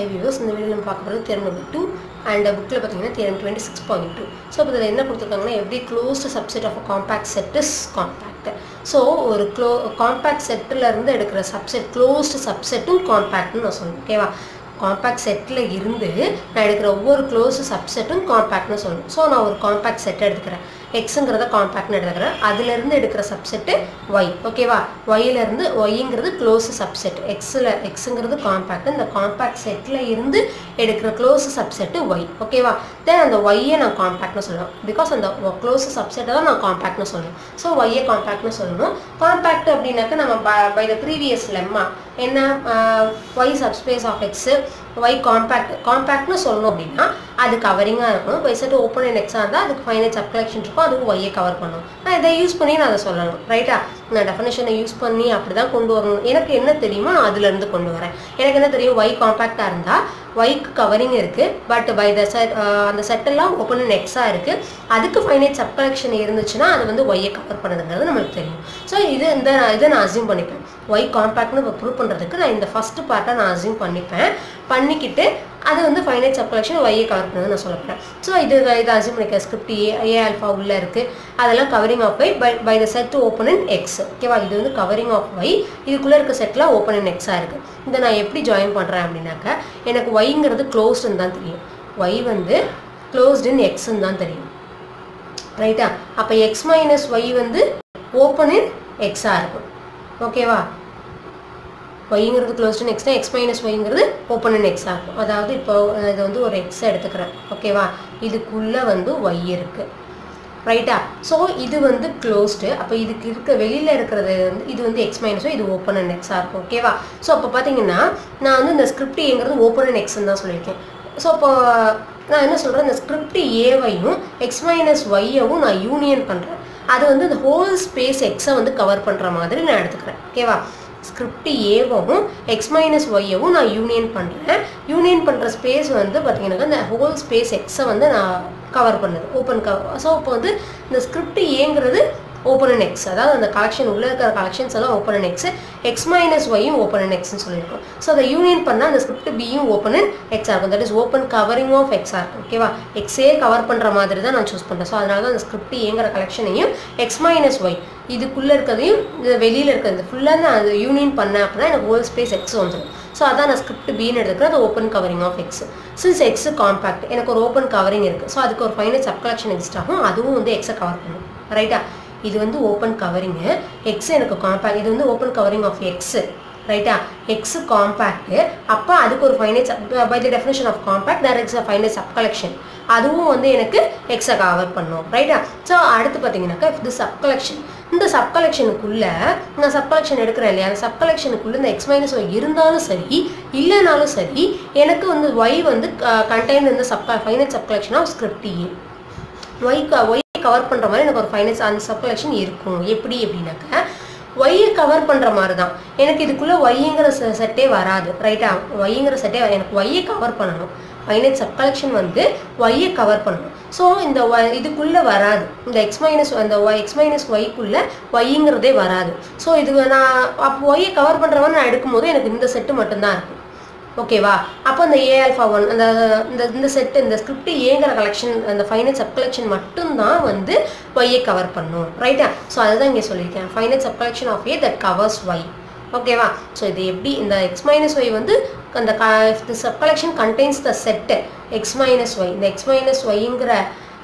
high viewers இந்த video நம்ம பார்க்க போகிறது தேர்ம் நம்பர் டூ அண்ட் புக்கில் பார்த்தீங்கன்னா theorem twenty six point two so இப்போ இதில் என்ன கொடுத்துருக்காங்கன்னா every closed subset of a compact set is compact so ஒரு க்ளோ காம்பேக்ட் செட்டிலேருந்து எடுக்கிற சப்செட் க்ளோஸ்டு சப்செட்டும் காம்பேக்ட்னு நான் சொல்லணும் ஓகேவா காம்பேக்ட் செட்டில் இருந்து நான் எடுக்கிற ஒவ்வொரு க்ளோஸ் சப்செட்டும் காம்பேக்ட்னு சொல்லணும் ஸோ நான் ஒரு காம்பேக்ட் செட் எடுத்துக்கிறேன் எக்ஸுங்கிறத காம்பேக்ட்னு எடுத்துக்கிறேன் அதுலேருந்து எடுக்கிற சப்செட்டு ஒய் ஓகேவா ஒய்யிலேருந்து ஒய்ங்கிறது க்ளோஸ் சப்செட் எக்ஸில் எக்ஸுங்கிறது காம்பேக்ட் இந்த காம்பேக்ட் செட்டில் இருந்து எடுக்கிற க்ளோஸ் சப்செட்டு ஒய் ஓகேவா தென் அந்த ஒய்யை நான் காம்பேக்ட்னு சொல்லணும் பிகாஸ் அந்த க்ளோஸ் சப்செட்டை தான் நான் காம்பேக்ட்னு சொல்லணும் ஸோ ஒய்யை காம்பேக்ட்னு சொல்லணும் காம்பேக்ட் அப்படின்னாக்கா நம்ம பை த ப்ரீவியஸ் லெம்மா என்ன Y subspace of X Y compact காம்பேக்ட்னு சொல்லணும் அப்படின்னா அது கவரிங்காக இருக்கணும் பை செட் ஓப்பன் அண்ட் எக்ஸாக இருந்தால் அதுக்கு ஃபைனல் சப் கலெக்ஷன் இருக்கும் அதுக்கு ஒய்யை கவர் பண்ணணும் நான் இதை யூஸ் பண்ணி நான் அதை சொல்லணும் ரைட்டா நான் டெஃபினேஷனை யூஸ் பண்ணி அப்படி தான் கொண்டு வரணும் எனக்கு என்ன தெரியுமோ நான் அதுலேருந்து கொண்டு வரேன் எனக்கு என்ன தெரியும் ஒய் காம்பேக்டாக இருந்தால் ஒய்க்கு கவரிங் இருக்குது பட் பை த செட் அந்த செட்டெல்லாம் ஓப்பன் அண்ட் எக்ஸாக இருக்குது அதுக்கு ஃபைனைட் சப் கலெக்ஷன் இருந்துச்சுன்னா அது வந்து ஒய்யை கவர் பண்ணுதுங்கிறது நம்மளுக்கு தெரியும் ஸோ இது இந்த இதை நான் அசியூம் பண்ணிப்பேன் ஒய் காம்பேக்ட்னு ப்ரூவ் பண்ணுறதுக்கு நான் இந்த ஃபஸ்ட்டு பார்ட்டை நான் அசியூம் பண்ணிப்பேன் பண்ணிக்கிட்டு அது வந்து ஃபைனைட் சப் கலெக்ஷன் ஒய்யை கவர் பண்ணது நான் சொல்ல போகிறேன் ஸோ இது இதை அசியூம் பண்ணிக்க ஸ்கிரிப்ட் ஏ ஏ ஆல்ஃபா உள்ளே இருக்குது அதெல்லாம் covering of Y by by the set open in X ஓகேவா இது வந்து கவரிங் ஆஃப் ஒய் இதுக்குள்ளே இருக்க செட்டில் ஓப்பன் இன் எக்ஸாக இருக்குது இதை நான் எப்படி ஜாயின் பண்ணுறேன் அப்படின்னாக்கா எனக்கு ஒய்ங்கிறது க்ளோஸ்டுன்னு தான் தெரியும் ஒய் வந்து க்ளோஸ்ட் இன் எக்ஸ்ன்னு தான் தெரியும் ரைட்டா அப்போ எக்ஸ் மைனஸ் ஒய் வந்து ஓப்பன் இன் எக்ஸாக இருக்கும் ஓகேவா ஒய்ங்கிறது க்ளோஸ்டு நெக்ஸ்ட் எக்ஸ் மைனஸ் ஒய்ங்கிறது ஓப்பன் அண்ட் எக்ஸாக இருக்கும் அதாவது இப்போ இது வந்து ஒரு எக்ஸ் எடுத்துக்கிறேன் ஓகேவா இதுக்குள்ளே வந்து ஒய் இருக்குது ரைட்டா ஸோ இது வந்து க்ளோஸ்டு அப்போ இதுக்கு இருக்க வெளியில் இருக்கிறது வந்து இது வந்து எக்ஸ் மைனஸோ இது ஓப்பன் அண்ட் எக்ஸாக இருக்கும் ஓகேவா ஸோ அப்போ பார்த்தீங்கன்னா நான் வந்து இந்த ஸ்கிரிப்ட் ஏங்கிறது ஓப்பன் அண்ட் எக்ஸ்ன்னு தான் சொல்லியிருக்கேன் ஸோ அப்போ நான் என்ன சொல்கிறேன் இந்த ஸ்கிரிப்ட் ஏவையும் எக்ஸ் மைனஸ் ஒய்யவும் நான் யூனியன் பண்ணுறேன் அது வந்து இந்த ஹோல் ஸ்பேஸ் எக்ஸை வந்து கவர் பண்ணுற மாதிரி நான் எடுத்துக்கிறேன் ஓகேவா ஸ்கிரிப்ட் ஏவும் எக்ஸ் மைனஸ் ஒய்யவும் நான் யூனியன் பண்ணுறேன் யூனியன் பண்ணுற ஸ்பேஸ் வந்து பார்த்தீங்கன்னாக்கா இந்த ஹோல் ஸ்பேஸ் எக்ஸை வந்து நான் கவர் பண்ணுது ஓப்பன் கவர் ஸோ இப்போ வந்து இந்த ஸ்கிரிப்ட் ஏங்கிறது ஓப்பன் அண்ட் எக்ஸ் அதாவது அந்த கலெக்ஷன் உள்ளே இருக்கிற கலெக்ஷன்ஸ் எல்லாம் open and X X minus ஒய்யும் ஓப்பன் அண்ட் எக்ஸ்னு சொல்லியிருக்கோம் ஸோ அதை யூனியன் பண்ணால் அந்த ஸ்கிரிப்ட் பியும் ஓப்பன் அண்ட் எக்ஸாக இருக்கும் that is open covering of எக்ஸாக இருக்கும் ஓகேவா எக்ஸே கவர் பண்ணுற மாதிரி தான் நான் சூஸ் பண்ணுறேன் ஸோ அதனால தான் அந்த ஸ்கிரிப்ட் ஏங்கிற கலெக்ஷனையும் எக்ஸ் மைனஸ் ஒய் இதுக்குள்ளே இருக்கிறதையும் இது வெளியில் இருக்கிறது ஃபுல்லாக நான் அது யூனியன் பண்ணேன் அப்படின்னா எனக்கு ஹோல் ஸ்பேஸ் எக்ஸ் வந்துடும் ஸோ அதான் நான் ஸ்கிரிப்ட் பின்னு எடுத்துக்கிறேன் அது open covering of X since X compact எனக்கு ஒரு ஓப்பன் கவரிங் இருக்குது ஸோ அதுக்கு ஒரு ஃபைனல் சப் கலெக்ஷன் எக்ஸ்ட் ஆகும் அதுவும் வந்து எக்ஸை கவர் பண்ணும் ரைட்டா இது வந்து ஓப்பன் கவரிங்கு எக்ஸ் எனக்கு காம்பேக்ட் இது வந்து ஓப்பன் கவரிங் ஆஃப் எக்ஸ் ரைட்டா எக்ஸ் காம்பேக்ட் அப்போ அதுக்கு ஒரு final by the definition of compact there X final subcollection அதுவும் வந்து எனக்கு எக்ஸை கவர் பண்ணும் ரைட்டா ஸோ அடுத்து பார்த்தீங்கன்னாக்கா இது சப் கலெக்ஷன் இந்த சப் கலெக்ஷனுக்குள்ளே நான் சப் கலெக்ஷன் எடுக்கிறேன் இல்லையா அந்த சப் கலெக்ஷனுக்குள்ளே இந்த எக்ஸ் மைனஸ் ஒய் இருந்தாலும் சரி இல்லைனாலும் சரி எனக்கு வந்து ஒய் வந்து கண்டெயின் இந்த sub final subcollection of script A Y Y cover பண்ணுற மாதிரி எனக்கு ஒரு ஃபைனல்ஸ் அந்த சப் கலெக்ஷன் இருக்கும் எப்படி அப்படின்னாக்க ஒய்யை கவர் பண்ணுற மாதிரி தான் எனக்கு இதுக்குள்ளே ஒய்ங்கிற செட்டே வராது ரைட்டா ஒய்ங்கிற செட்டே எனக்கு ஒய்யை கவர் பண்ணணும் ஃபைனல் சப் கலெக்ஷன் வந்து ஒய்யை கவர் பண்ணணும் ஸோ இந்த ஒய் இதுக்குள்ளே வராது இந்த எக்ஸ் மைனஸ் அந்த ஒய் எக்ஸ் மைனஸ் ஒய்க்குள்ளே ஒய்ங்கிறதே வராது ஸோ இது நான் அப்போ ஒய்யை கவர் பண்ணுற மாதிரி நான் எடுக்கும்போது எனக்கு இந்த செட்டு மட்டும்தான் இருக்கும் ஓகேவா அப்போ அந்த ஏ ஆல்ஃபா ஒன் அந்த இந்த இந்த செட்டு இந்த ஸ்கிரிப்ட் ஏங்கிற கலெக்ஷன் அந்த ஃபைனல் சப் கலெக்ஷன் மட்டும்தான் வந்து ஒய்யை கவர் பண்ணும் ரைட்டா ஸோ அதுதான் இங்கே சொல்லியிருக்கேன் final subcollection of A that covers Y ஓகேவா ஸோ இது எப்படி இந்த எக்ஸ் மைனஸ் ஒய் வந்து அந்த க the subcollection contains the set X minus Y இந்த எக்ஸ் மைனஸ் ஒய்ங்கிற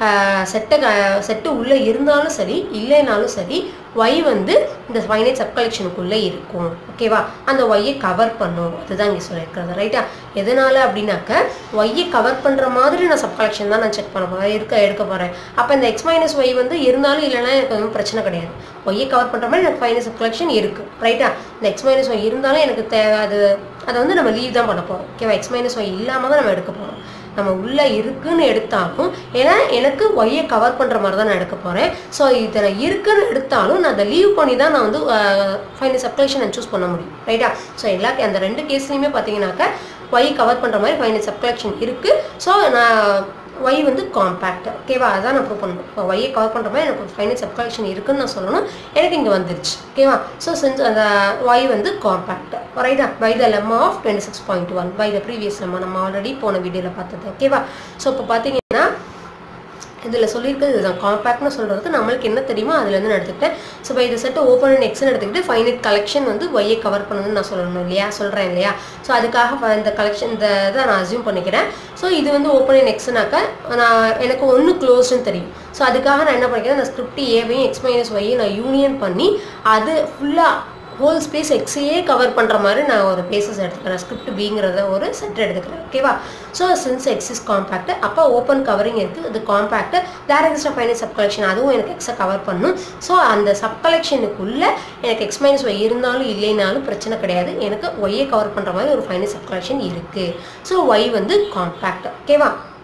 செட்டை செட்டு உள்ளே இருந்தாலும் சரி இல்லைனாலும் சரி ஒய் வந்து இந்த ஃபைனல் சப் கலெக்ஷனுக்குள்ளே இருக்கும் ஓகேவா அந்த ஒய்யை கவர் பண்ணும் அதுதான் இங்கே சொல்லியிருக்கிறது ரைட்டா எதனால் அப்படின்னாக்க ஒய்யை கவர் பண்ணுற மாதிரி நான் சப் கலெக்ஷன் தான் நான் செக் பண்ண போகிறேன் இருக்க எடுக்க போகிறேன் அப்போ இந்த எக்ஸ் மைனஸ் ஒய் வந்து இருந்தாலும் இல்லைனா எனக்கு ஒன்றும் பிரச்சனை கிடையாது ஒய்யை கவர் பண்ணுற மாதிரி எனக்கு ஃபைனல் சப் கலெக்ஷன் இருக்குது ரைட்டா இந்த எக்ஸ் மைனஸ் ஒய் இருந்தாலும் எனக்கு தேவை அது அதை வந்து நம்ம லீவ் தான் பண்ண போகிறோம் ஓகேவா எக்ஸ் மைனஸ் ஒய் இல்லாமல் தான் நம்ம எடுக்க போகிறோம் நம்ம உள்ளே இருக்குன்னு எடுத்தாலும் ஏன்னா எனக்கு ஒய்யை கவர் பண்ணுற மாதிரி தான் நான் எடுக்க போகிறேன் ஸோ இதை நான் இருக்குன்னு எடுத்தாலும் நான் அதை லீவ் பண்ணி தான் நான் வந்து ஃபைனல் சப்கலெக்ஷன் நான் சூஸ் பண்ண முடியும் ரைட்டா ஸோ எல்லா அந்த ரெண்டு கேஸ்லையுமே பார்த்தீங்கன்னாக்கா ஒய் கவர் பண்ணுற மாதிரி ஃபைனல் சப்கலெக்ஷன் இருக்குது ஸோ நான் ஒய் வந்து காம்பேக்ட் ஓகேவா அதான் நான் ப்ரூவ் பண்ணணும் இப்போ ஒய்யை கவர் பண்ணுற மாதிரி எனக்கு ஃபைனல் சப் கலெக்ஷன் இருக்குன்னு நான் சொல்லணும் எனக்கு இங்கே வந்துருச்சு ஓகேவா ஸோ சின்ஸ் அந்த ஒய் வந்து காம்பேக்ட் ரைட்டா by the lemma of twenty six point one by the previous lemma நம்ம ஆல்ரெடி போன வீடியோவில் பார்த்தது ஓகேவா ஸோ இப்போ பார்த்தீங்கன்னா இதில் சொல்லியிருக்கிறது இதுதான் காம்பேக்ட்னு சொல்கிறதுக்கு நம்மளுக்கு என்ன தெரியுமோ அதுலேருந்து நான் எடுத்துக்கிட்டேன் ஸோ இப்போ இதை செட்டு ஓப்பன் அண்ட் எக்ஸ்னு எடுத்துக்கிட்டு ஃபைனட் கலெக்ஷன் வந்து ஒய்யை கவர் பண்ணணும்னு நான் சொல்லணும் இல்லையா சொல்கிறேன் இல்லையா ஸோ அதுக்காக ஃப- இந்த கலெக்ஷன் இந்த இதை நான் அசியூம் பண்ணிக்கிறேன் ஸோ இது வந்து ஓப்பன் அண்ட் எக்ஸ்னாக்கா நான் எனக்கு ஒன்று க்ளோஸ்னு தெரியும் ஸோ அதுக்காக நான் என்ன பண்ணிக்கிறேன் அந்த ஸ்கிரிப்ட் ஏவையும் எக்ஸ் மைனஸ் ஒய்யை நான் யூனியன் பண்ணி அது ஃபுல்லாக ஹோல் ஸ்பேஸ் எக்ஸையே கவர் பண்ணுற மாதிரி நான் ஒரு பேசஸ் எடுத்துக்கிறேன் ஸ்கிரிப்ட் பிங்கிறத ஒரு செட் எடுத்துக்கிறேன் ஓகேவா so since X is compact அப்போ ஓப்பன் கவரிங் இருக்குது அது compact there extra final subcollection அதுவும் எனக்கு எக்ஸை கவர் பண்ணும் ஸோ அந்த சப் கலெக்ஷனுக்குள்ளே எனக்கு எக்ஸ் மைனஸ் ஒய் இருந்தாலும் இல்லைனாலும் பிரச்சனை கிடையாது எனக்கு ஒய்யை கவர் பண்ணுற மாதிரி ஒரு ஃபைனல் சப் கலெக்ஷன் இருக்குது ஸோ ஒய் வந்து காம்பேக்ட் ஓகேவா